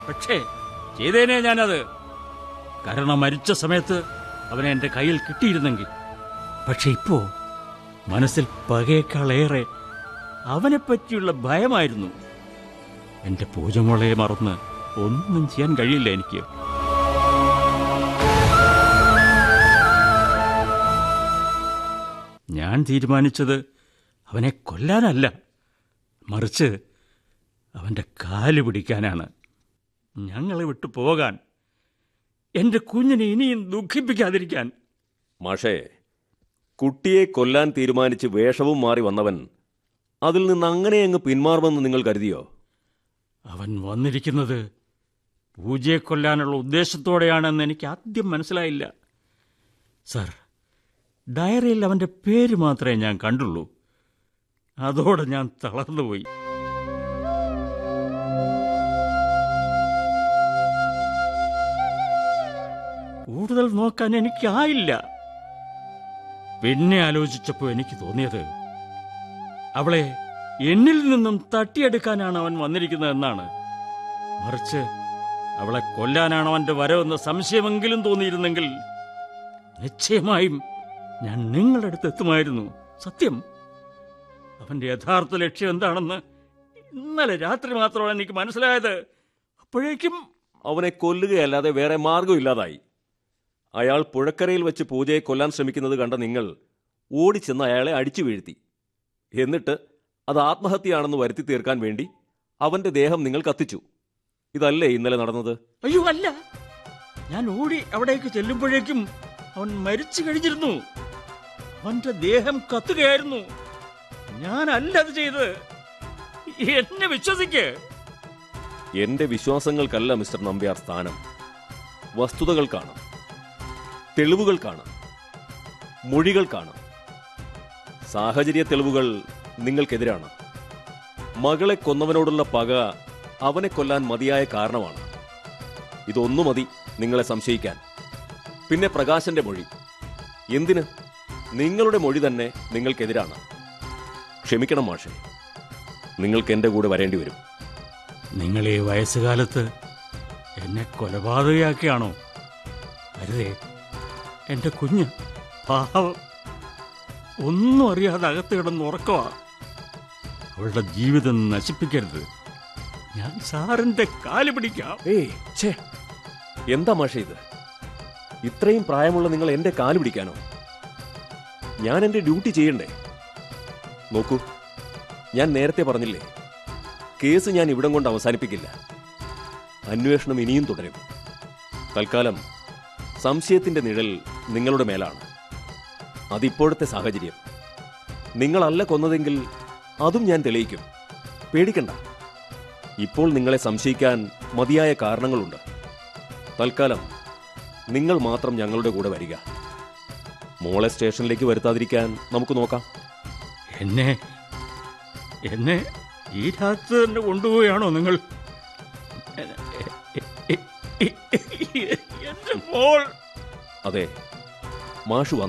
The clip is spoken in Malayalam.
പക്ഷേ ചെയ്തേനെ ഞാനത് കാരണം മരിച്ച സമയത്ത് അവനെ എന്റെ കയ്യിൽ കിട്ടിയിരുന്നെങ്കിൽ പക്ഷെ ഇപ്പോ മനസ്സിൽ പകയേക്കാളേറെ അവനെപ്പറ്റിയുള്ള ഭയമായിരുന്നു എന്റെ പൂജമോളെ മറന്ന് ഒന്നും ചെയ്യാൻ കഴിയില്ല എനിക്ക് ഞാൻ തീരുമാനിച്ചത് അവനെ കൊല്ലാനല്ല മറിച്ച് അവന്റെ കാല് പിടിക്കാനാണ് ഞങ്ങളെ വിട്ടു പോകാൻ എന്റെ കുഞ്ഞിനെ ഇനിയും ദുഃഖിപ്പിക്കാതിരിക്കാൻ മാഷേ കുട്ടിയെ കൊല്ലാൻ തീരുമാനിച്ച് വേഷവും മാറി വന്നവൻ അതിൽ നിന്ന് അങ്ങനെ അങ്ങ് പിന്മാറുമെന്ന് നിങ്ങൾ കരുതിയോ അവൻ വന്നിരിക്കുന്നത് പൂജയെ കൊല്ലാനുള്ള ഉദ്ദേശത്തോടെയാണെന്ന് എനിക്ക് ആദ്യം മനസ്സിലായില്ല സർ ഡയറിയിൽ അവന്റെ പേര് മാത്രമേ ഞാൻ കണ്ടുള്ളൂ അതോടെ ഞാൻ തളർന്നുപോയി കൂടുതൽ നോക്കാൻ എനിക്കായില്ല പിന്നെ ആലോചിച്ചപ്പോൾ എനിക്ക് തോന്നിയത് അവളെ എന്നിൽ നിന്നും തട്ടിയെടുക്കാനാണ് അവൻ വന്നിരിക്കുന്നതെന്നാണ് മറിച്ച് അവളെ കൊല്ലാനാണ് അവന്റെ വരവെന്ന സംശയമെങ്കിലും തോന്നിയിരുന്നെങ്കിൽ നിശ്ചയമായും ഞാൻ നിങ്ങളുടെ അടുത്ത് എത്തുമായിരുന്നു സത്യം അവന്റെ യഥാർത്ഥ ലക്ഷ്യം എന്താണെന്ന് ഇന്നലെ രാത്രി മാത്രമാണ് എനിക്ക് മനസ്സിലായത് അപ്പോഴേക്കും അവനെ കൊല്ലുകയല്ലാതെ വേറെ മാർഗമില്ലാതായി അയാൾ പുഴക്കരയിൽ വെച്ച് പൂജയെ കൊല്ലാൻ ശ്രമിക്കുന്നത് കണ്ട നിങ്ങൾ ഓടിച്ചെന്ന് അയാളെ അടിച്ചു വീഴ്ത്തി എന്നിട്ട് അത് ആത്മഹത്യയാണെന്ന് വരുത്തി തീർക്കാൻ വേണ്ടി അവന്റെ ദേഹം നിങ്ങൾ കത്തിച്ചു ഇതല്ലേ ഇന്നലെ നടന്നത് അയ്യോ അല്ല ഞാൻ ഓടി അവിടേക്ക് ചെല്ലുമ്പോഴേക്കും അവൻ മരിച്ചു കഴിഞ്ഞിരുന്നു അവന്റെ ദേഹം കത്തുകയായിരുന്നു ഞാനല്ല അത് ചെയ്തത് എന്നെ വിശ്വസിക്ക് എന്റെ വിശ്വാസങ്ങൾക്കല്ല മിസ്റ്റർ നമ്പ്യാർ സ്ഥാനം വസ്തുതകൾക്കാണ് തെളിവുകൾക്കാണ് മൊഴികൾക്കാണ് സാഹചര്യ തെളിവുകൾ നിങ്ങൾക്കെതിരാണ് മകളെ കൊന്നവനോടുള്ള പക അവനെ കൊല്ലാൻ മതിയായ കാരണമാണ് ഇതൊന്നു മതി നിങ്ങളെ സംശയിക്കാൻ പിന്നെ പ്രകാശന്റെ മൊഴി എന്തിന് നിങ്ങളുടെ മൊഴി തന്നെ നിങ്ങൾക്കെതിരാണ് ക്ഷമിക്കണം മാഷെ നിങ്ങൾക്ക് എന്റെ കൂടെ വരേണ്ടി വരും നിങ്ങൾ ഈ വയസ്സുകാലത്ത് എന്നെ കൊലപാതകയാക്കിയാണോ അരുതേ എന്റെ കുഞ്ഞ് പാവം ഒന്നും അറിയാതെ അകത്ത് കിടന്ന് ഉറക്കവാ അവളുടെ ജീവിതം നശിപ്പിക്കരുത് ഞാൻ സാറിന്റെ കാല് പിടിക്കാം ഏയ് ഛേ എന്താ മാഷ ഇത് ഇത്രയും പ്രായമുള്ള നിങ്ങൾ എന്റെ കാല് പിടിക്കാനോ ഞാൻ എന്റെ ഡ്യൂട്ടി ചെയ്യണ്ടേ നോക്കൂ ഞാൻ നേരത്തെ പറഞ്ഞില്ലേ കേസ് ഞാൻ ഇവിടം കൊണ്ട് അവസാനിപ്പിക്കില്ല അന്വേഷണം ഇനിയും തുടരും തൽക്കാലം സംശയത്തിന്റെ നിഴൽ നിങ്ങളുടെ മേലാണ് അതിപ്പോഴത്തെ സാഹചര്യം നിങ്ങളല്ല കൊന്നതെങ്കിൽ അതും ഞാൻ തെളിയിക്കും പേടിക്കണ്ട ഇപ്പോൾ നിങ്ങളെ സംശയിക്കാൻ മതിയായ കാരണങ്ങളുണ്ട് തൽക്കാലം നിങ്ങൾ മാത്രം ഞങ്ങളുടെ കൂടെ വരിക മോളെ സ്റ്റേഷനിലേക്ക് വരുത്താതിരിക്കാൻ നമുക്ക് നോക്കാം എന്നെ എന്നെ ഈ രാത്രി തന്നെ കൊണ്ടുപോവുകയാണോ നിങ്ങൾ എന്റെ മോൾ അതെ മാഷു വന്ന